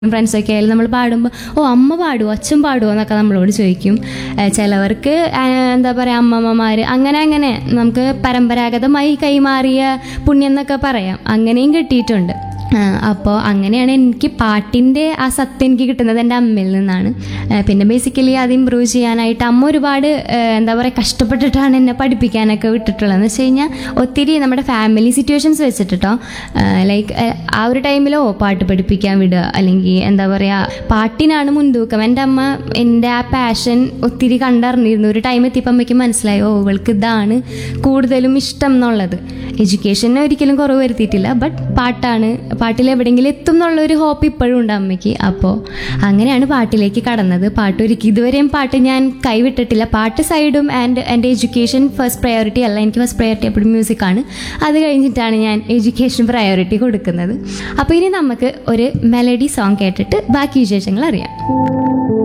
ഫ്രണ്ട്സൊക്കെ ആയാലും നമ്മൾ പാടുമ്പോൾ ഓ അമ്മ പാടുമോ അച്ഛൻ പാടുമോ എന്നൊക്കെ നമ്മളോട് ചോദിക്കും ഏ, ചിലവർക്ക് ആ, എന്താ പറയുക അമ്മമ്മമാർ അങ്ങനെ അങ്ങനെ നമുക്ക് പരമ്പരാഗതമായി കൈമാറിയ പുണ്യം എന്നൊക്കെ പറയാം അങ്ങനെയും കിട്ടിയിട്ടുണ്ട് അപ്പോൾ അങ്ങനെയാണ് എനിക്ക് പാട്ടിൻ്റെ ആ സത്യം എനിക്ക് കിട്ടുന്നത് എൻ്റെ അമ്മയിൽ നിന്നാണ് ആ, പിന്നെ ബേസിക്കലി അത് ഇമ്പ്രൂവ് ചെയ്യാനായിട്ട് അമ്മ ഒരുപാട് ആ, എന്താ പറയുക കഷ്ടപ്പെട്ടിട്ടാണ് എന്നെ പഠിപ്പിക്കാനൊക്കെ വിട്ടിട്ടുള്ളത് എന്ന് വെച്ച് കഴിഞ്ഞാൽ ഒത്തിരി നമ്മുടെ ഫാമിലി സിറ്റുവേഷൻസ് വെച്ചിട്ടോ ലൈക്ക് ആ ഒരു ടൈമിലോ പാട്ട് പഠിപ്പിക്കാൻ വിടുക അല്ലെങ്കിൽ എന്താ പറയുക പാട്ടിനാണ് മുൻതൂക്കം എൻ്റെ അമ്മ എൻ്റെ ആ പാഷൻ ഒത്തിരി കണ്ടറിഞ്ഞിരുന്നു ഒരു ടൈം എത്തിയപ്പോൾ അമ്മയ്ക്ക് മനസ്സിലായി ഓ ഇവൾക്ക് ഇതാണ് കൂടുതലും ഇഷ്ടം എന്നുള്ളത് എഡ്യൂക്കേഷന് ഒരിക്കലും കുറവ് വരുത്തിയിട്ടില്ല ബട്ട് പാട്ടാണ് പാട്ടിൽ എവിടെയെങ്കിലും എത്തും എന്നുള്ളൊരു ഹോപ്പ് ഇപ്പോഴും ഉണ്ട് അമ്മയ്ക്ക് അപ്പോൾ അങ്ങനെയാണ് പാട്ടിലേക്ക് കടന്നത് പാട്ട് ഒരിക്കൽ ഇതുവരെയും പാട്ട് ഞാൻ കൈവിട്ടിട്ടില്ല പാട്ട് സൈഡും ആൻഡ് എൻ്റെ എഡ്യൂക്കേഷൻ ഫസ്റ്റ് പ്രയോറിറ്റി അല്ല എനിക്ക് ഫസ്റ്റ് പ്രയോറിറ്റി എപ്പോഴും മ്യൂസിക്കാണ് അത് കഴിഞ്ഞിട്ടാണ് ഞാൻ എഡ്യൂക്കേഷൻ പ്രയോറിറ്റി കൊടുക്കുന്നത് അപ്പോൾ ഇനി നമുക്ക് ഒരു മെലഡി സോങ് കേട്ടിട്ട് ബാക്കി വിശേഷങ്ങൾ അറിയാം